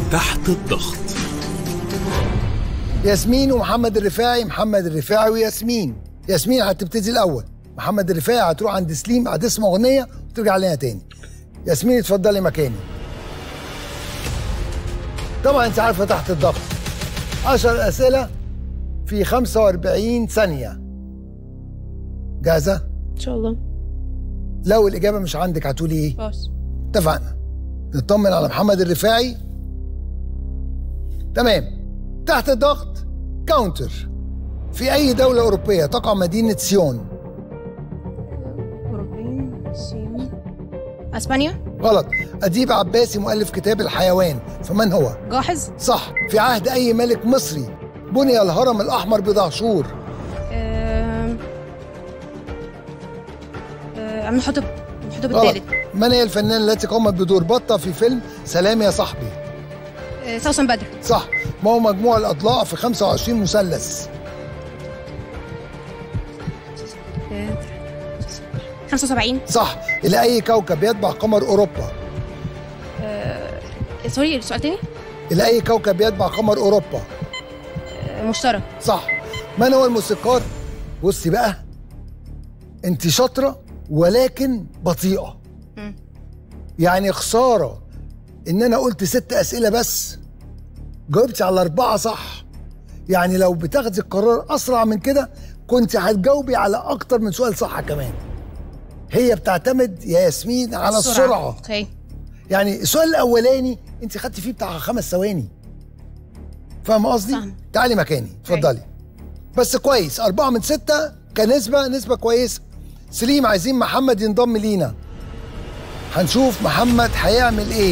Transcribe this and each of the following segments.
تحت الضغط ياسمين ومحمد الرفاعي محمد الرفاعي وياسمين ياسمين هتبتدي الاول محمد الرفاعي هتروح عند سليم هتسمع اغنيه وترجع لنا تاني ياسمين اتفضلي مكاني طبعا انت عارفه تحت الضغط 10 اسئله في 45 ثانيه جاهزه ان شاء الله لو الاجابه مش عندك هتقولي ايه باص اتفقنا نطمن على محمد الرفاعي تمام تحت الضغط كاونتر في أي دولة أوروبية تقع مدينة سيون اوروبيين الصين اسبانيا غلط أديب عباسي مؤلف كتاب الحيوان فمن هو؟ جاحظ صح في عهد أي ملك مصري بني الهرم الأحمر بدهشور آم، آه، عم حطب حطب غلط الثالث من هي الفنانة التي قامت بدور بطة في فيلم سلام يا صاحبي؟ آه، سوسن بدر صح ما هو مجموع الأضلاع في 25 مثلث؟ آه، 75 صح إلى أي كوكب يتبع قمر أوروبا؟ آه، سوري السؤال تاني إلى أي كوكب يتبع قمر أوروبا؟ آه، مشترك صح من هو الموسيقار بصي بقى انت شاطره ولكن بطيئه مم. يعني خساره ان انا قلت ست اسئله بس جاوبتي على اربعه صح يعني لو بتاخدي القرار اسرع من كده كنت هتجاوبي على اكتر من سؤال صح كمان هي بتعتمد يا ياسمين على السرعه اوكي يعني السؤال الاولاني انت خدتي فيه بتاع خمس ثواني فاهمه قصدي؟ فاهمة. تعالي مكاني اتفضلي بس كويس أربعة من ستة كنسبة نسبة كويسة سليم عايزين محمد ينضم لينا هنشوف محمد هيعمل ايه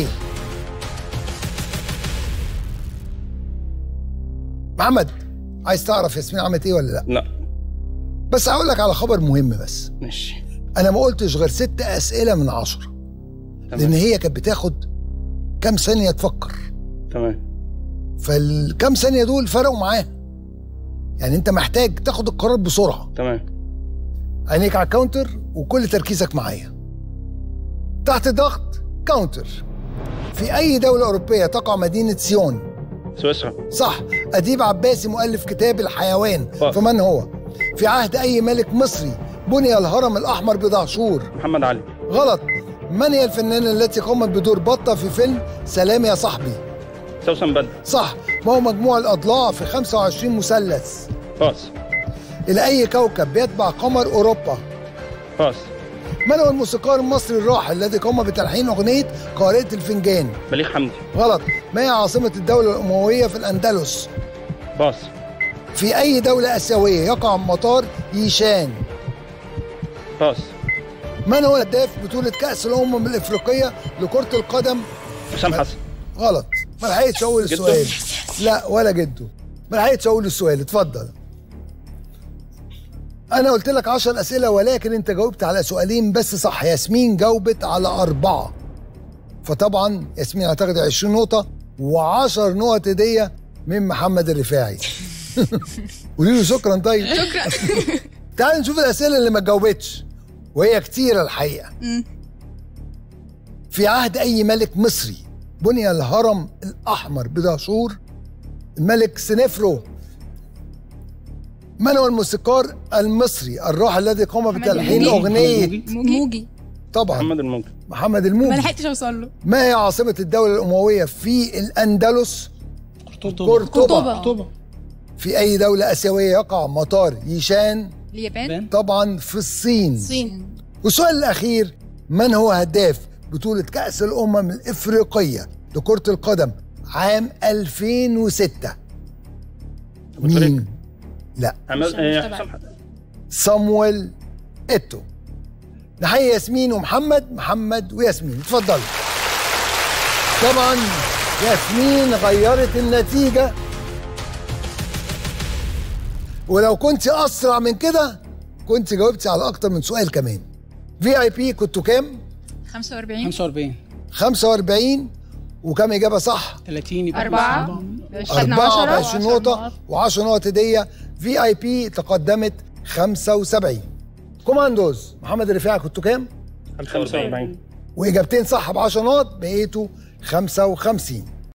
محمد عايز تعرف ياسمين عملت ايه ولا لا لا بس هقول لك على خبر مهم بس ماشي انا ما قلتش غير ست اسئله من عشرة لان تمام هي كانت بتاخد كام ثانيه تفكر تمام فالكام ثانيه دول فرقوا معاه يعني انت محتاج تاخد القرار بسرعه تمام عينيك على الكاونتر وكل تركيزك معايا تحت ضغط كاونتر في اي دوله اوروبيه تقع مدينه سيون سويسرا صح اديب عباسي مؤلف كتاب الحيوان آه. فمن هو في عهد اي ملك مصري بني الهرم الاحمر بدهشور محمد علي غلط من هي الفنانه التي قامت بدور بطه في فيلم سلام يا صاحبي سوسن بدر صح ما هو مجموع الأضلاع في 25 مثلث باص إلى أي كوكب يتبع قمر أوروبا باص من هو الموسيقار المصري الراحل الذي قام بتلحين أغنية قارئة الفنجان بليغ حمدي غلط ما هي عاصمة الدولة الأموية في الأندلس باص في أي دولة آسيوية يقع مطار ييشان باص من هو هداف بطولة كأس الأمم الإفريقية لكرة القدم حسام حسن غلط ما لحقتش أقول جده؟ السؤال لا ولا جده ما لحقتش أقول السؤال اتفضل أنا قلت لك 10 أسئلة ولكن أنت جاوبت على سؤالين بس صح ياسمين جاوبت على أربعة فطبعا ياسمين هتاخد 20 نقطة و10 نقط هدية من محمد الرفاعي قولي له شكرا طيب شكرا تعال نشوف الأسئلة اللي ما جاوبتش وهي كتيرة الحقيقة في عهد أي ملك مصري بني الهرم الأحمر بدهشور الملك سنفرو من هو الموسيقار المصري الراحل الذي قام بتلحين الموجي. أغنية موجي طبعا محمد الموجي محمد ما الموجي لحقتش اوصل له ما هي عاصمة الدولة الأموية في الأندلس قرطبة قرطبة قرطبة في أي دولة آسيوية يقع مطار ييشان اليابان طبعا في الصين الصين والسؤال الأخير من هو هداف بطولة كأس الأمم الإفريقية لكرة القدم عام 2006 أبو تريكة. مين؟ لا عماد مش آه، تبعي. حسام حسن صامويل إيتو نحيي ياسمين ومحمد محمد وياسمين اتفضلوا طبعا ياسمين غيرت النتيجة ولو كنت أسرع من كده كنت جاوبتي على أكتر من سؤال كمان في اي بي كنتوا كام؟ 45 45 45 وكم إجابة صح؟ 30 يبقى أربعة خدنا أربعة 10 بعشرين نقطة و10 نقط هدية في اي بي تقدمت 75 كوماندوز محمد الرفاعي كنتوا كام؟ 45 واجابتين صح ب 10 نقط بقيتوا 55